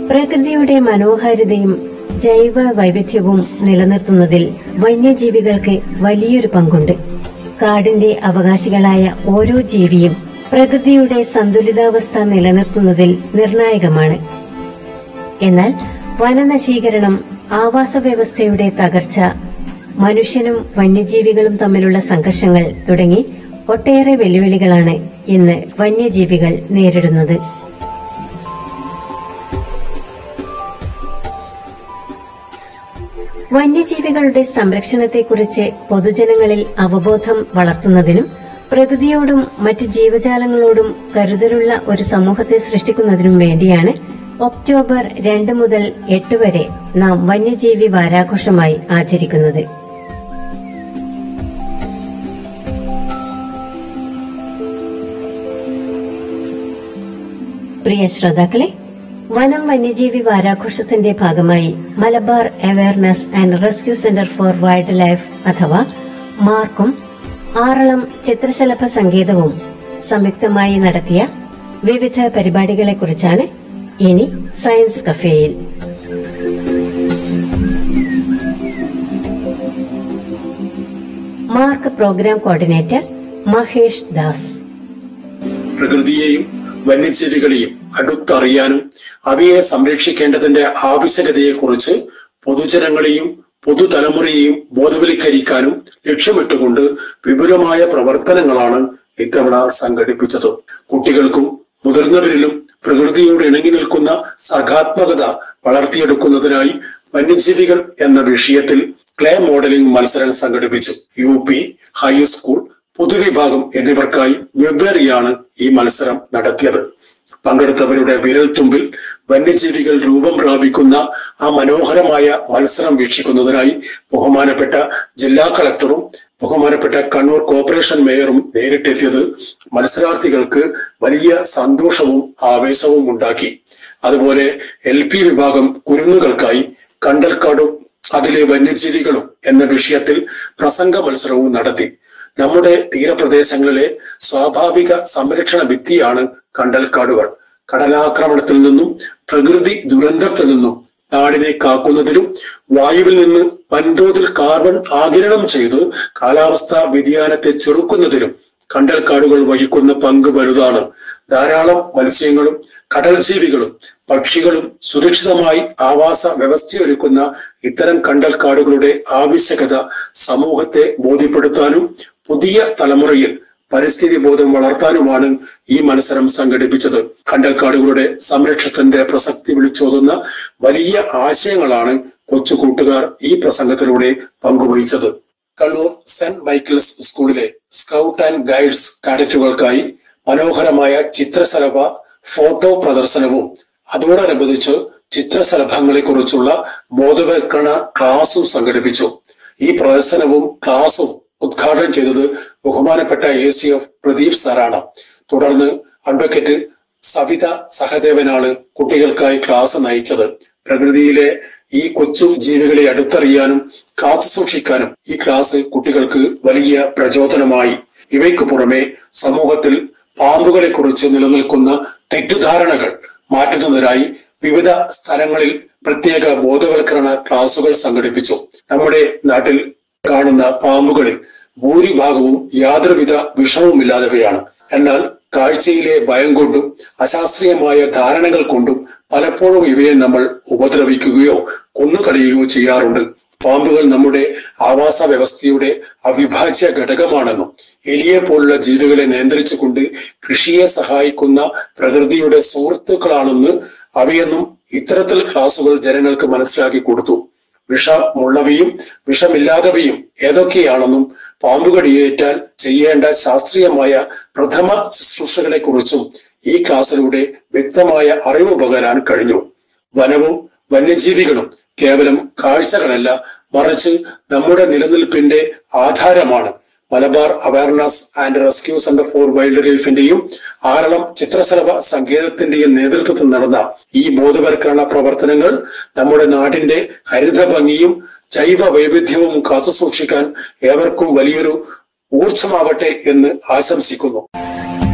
പ്രകൃതിയുടെ മനോഹാരിതയും ജൈവ വൈവിധ്യവും നിലനിർത്തുന്നതിൽ വന്യജീവികൾക്ക് വലിയൊരു പങ്കുണ്ട് കാടിന്റെ അവകാശികളായ ഓരോ ജീവിയും പ്രകൃതിയുടെ സന്തുലിതാവസ്ഥ നിലനിർത്തുന്നതിൽ നിർണായകമാണ് എന്നാൽ വനനശീകരണം ആവാസ വ്യവസ്ഥയുടെ തകർച്ച മനുഷ്യനും വന്യജീവികളും തമ്മിലുള്ള സംഘർഷങ്ങൾ തുടങ്ങി ഒട്ടേറെ വെല്ലുവിളികളാണ് ഇന്ന് വന്യജീവികൾ നേരിടുന്നത് വന്യജീവികളുടെ സംരക്ഷണത്തെക്കുറിച്ച് പൊതുജനങ്ങളിൽ അവബോധം വളർത്തുന്നതിനും പ്രകൃതിയോടും മറ്റു ജീവജാലങ്ങളോടും കരുതലുള്ള ഒരു സമൂഹത്തെ സൃഷ്ടിക്കുന്നതിനും വേണ്ടിയാണ് ഒക്ടോബർ രണ്ട് മുതൽ എട്ട് വരെ നാം വന്യജീവി വാരാഘോഷമായി ആചരിക്കുന്നത് പ്രിയ ശ്രോതാക്കളെ വനം വന്യജീവി വാരാഘോഷത്തിന്റെ ഭാഗമായി Malabar awareness and rescue centre for wild life അഥവാ മാർക്കും ആറളം ചിത്രശലഭ സങ്കേതവും സംയുക്തമായി നടത്തിയ വിവിധ പരിപാടികളെക്കുറിച്ചാണ് ഇനി സയൻസ് കഫേയിൽ MARC programme coordinator Mahesh Das പ്രകൃതിയെയും വന്യജീവികളെയും അടുത്തറിയാനും അവയെ സംരക്ഷിക്കേണ്ടതിന്റെ ആവശ്യകതയെക്കുറിച്ച് പൊതുജനങ്ങളെയും പുതുതലമുറയെയും ബോധവൽക്കരിക്കാനും ലക്ഷ്യമിട്ടുകൊണ്ട് വിപുലമായ പ്രവർത്തനങ്ങളാണ് ഇത്തവണ സംഘടിപ്പിച്ചത് കുട്ടികൾക്കും മുതിർന്നവരിലും പ്രകൃതിയോട് ഇണങ്ങി നിൽക്കുന്ന സർഗാത്മകത വളർത്തിയെടുക്കുന്നതിനായി വന്യജീവികൾ എന്ന വിഷയത്തിൽ ക്ലേ മോഡലിംഗ് മത്സരം സംഘടിപ്പിച്ചു യു പി ഹൈസ്കൂൾ പൊതുവിഭാഗം എന്നിവർക്കായി വെവ്വേറെയാണ് ഈ മത്സരം നടത്തിയത് പങ്കെടുത്തവരുടെ വിരൽത്തുമ്പിൽ വന്യജീവികൾ രൂപം പ്രാപിക്കുന്ന ആ മനോഹരമായ മത്സരം വീക്ഷിക്കുന്നതിനായി ബഹുമാനപ്പെട്ട ജില്ലാ കളക്ടറും ബഹുമാനപ്പെട്ട കണ്ണൂർ കോർപ്പറേഷൻ മേയറും നേരിട്ടെത്തിയത് മത്സരാർത്ഥികൾക്ക് വലിയ സന്തോഷവും ആവേശവും ഉണ്ടാക്കി അതുപോലെ എൽ പി വിഭാഗം കുരുന്നുകൾക്കായി കണ്ടൽക്കാടും അതിലെ വന്യജീവികളും എന്ന വിഷയത്തിൽ പ്രസംഗ മത്സരവും നടത്തി നമ്മുടെ തീരപ്രദേശങ്ങളിലെ സ്വാഭാവിക സംരക്ഷണ ഭിത്തിയാണ് കണ്ടൽക്കാടുകൾ കടലാക്രമണത്തിൽ നിന്നും പ്രകൃതി ദുരന്തത്തിൽ നിന്നും നാടിനെ കാക്കുന്നതിലും വായുവിൽ നിന്ന് വൻതോതിൽ കാർബൺ ആകിരണം ചെയ്ത് കാലാവസ്ഥാ വ്യതിയാനത്തെ ചെറുക്കുന്നതിലും കണ്ടൽക്കാടുകൾ വഹിക്കുന്ന പങ്ക് വലുതാണ് ധാരാളം മത്സ്യങ്ങളും കടൽ ജീവികളും പക്ഷികളും സുരക്ഷിതമായി ആവാസ വ്യവസ്ഥയൊരുക്കുന്ന ഇത്തരം കണ്ടൽക്കാടുകളുടെ ആവശ്യകത സമൂഹത്തെ ബോധ്യപ്പെടുത്താനും പുതിയ തലമുറയിൽ പരിസ്ഥിതി ബോധം വളർത്താനുമാണ് ഈ മത്സരം സംഘടിപ്പിച്ചത് കണ്ടൽക്കാടുകളുടെ സംരക്ഷണത്തിന്റെ പ്രസക്തി വിളിച്ചോതുന്ന വലിയ ആശയങ്ങളാണ് കൊച്ചു കൂട്ടുകാർ ഈ പ്രസംഗത്തിലൂടെ പങ്കുവഹിച്ചത് കണ്ണൂർ സെന്റ് മൈക്കിൾസ് സ്കൂളിലെ സ്കൗട്ട് ആൻഡ് ഗൈഡ്സ് കാഡറ്റുകൾക്കായി മനോഹരമായ ചിത്രശലഭ ഫോട്ടോ പ്രദർശനവും അതോടനുബന്ധിച്ച് ചിത്രശലഭങ്ങളെ കുറിച്ചുള്ള ബോധവൽക്കരണ ക്ലാസും സംഘടിപ്പിച്ചു ഈ പ്രദർശനവും ക്ലാസും ഉദ്ഘാടനം ചെയ്തത് ബഹുമാനപ്പെട്ട എ സി എഫ് പ്രദീപ് സാറാണ് തുടർന്ന് അഡ്വക്കേറ്റ് സവിത സഹദേവനാണ് കുട്ടികൾക്കായി ക്ലാസ് നയിച്ചത് പ്രകൃതിയിലെ ഈ കൊച്ചു ജീവികളെ അടുത്തറിയാനും കാത്തു സൂക്ഷിക്കാനും ഈ ക്ലാസ് കുട്ടികൾക്ക് വലിയ പ്രചോദനമായി ഇവയ്ക്ക് പുറമെ സമൂഹത്തിൽ പാമ്പുകളെ കുറിച്ച് നിലനിൽക്കുന്ന തെറ്റിദ്ധാരണകൾ മാറ്റുന്നതിനായി വിവിധ സ്ഥലങ്ങളിൽ പ്രത്യേക ബോധവൽക്കരണ ക്ലാസുകൾ സംഘടിപ്പിച്ചു നമ്മുടെ നാട്ടിൽ കാണുന്ന പാമ്പുകളിൽ ഭൂരിഭാഗവും യാതൊരുവിധ വിഷവുമില്ലാത്തവയാണ് എന്നാൽ കാഴ്ചയിലെ ഭയം കൊണ്ടും അശാസ്ത്രീയമായ ധാരണകൾ കൊണ്ടും പലപ്പോഴും ഇവയെ നമ്മൾ ഉപദ്രവിക്കുകയോ കൊന്നുകളയുകയോ ചെയ്യാറുണ്ട് പാമ്പുകൾ നമ്മുടെ ആവാസ വ്യവസ്ഥയുടെ അവിഭാജ്യ ഘടകമാണെന്നും എലിയെ പോലുള്ള ജീവികളെ നിയന്ത്രിച്ചുകൊണ്ട് കൃഷിയെ സഹായിക്കുന്ന പ്രകൃതിയുടെ സുഹൃത്തുക്കളാണെന്ന് അവയെന്നും ഇത്തരത്തിൽ ക്ലാസുകൾ ജനങ്ങൾക്ക് മനസ്സിലാക്കി കൊടുത്തു വിഷമുള്ളവയും വിഷമില്ലാത്തവയും ഏതൊക്കെയാണെന്നും പാമ്പുകടിയേറ്റാൽ ചെയ്യേണ്ട ശാസ്ത്രീയമായ പ്രഥമ ശുശ്രൂഷകളെ കുറിച്ചും ഈ ക്ലാസ്സിലൂടെ വ്യക്തമായ അറിവ് പകരാൻ കഴിഞ്ഞു വനവും വന്യജീവികളും കേവലം കാഴ്ചകളല്ല മറിച്ച് നമ്മുടെ നിലനിൽപ്പിന്റെ ആധാരമാണ് Malabar awareness and rescue centre for wild ലൈഫിന്റെയും ആറളം ചിത്രശലഭ സങ്കേതത്തിന്റെയും നേതൃത്വത്തിൽ നടന്ന ഈ ബോധവൽക്കരണ പ്രവർത്തനങ്ങൾ നമ്മുടെ നാടിന്റെ ഹരിത ഭംഗിയും ജൈവ വൈവിധ്യവും കാത്തുസൂക്ഷിക്കാൻ ഏവർക്കും വലിയൊരു ഊർജമാവട്ടെ എന്ന് ആശംസിക്കുന്നു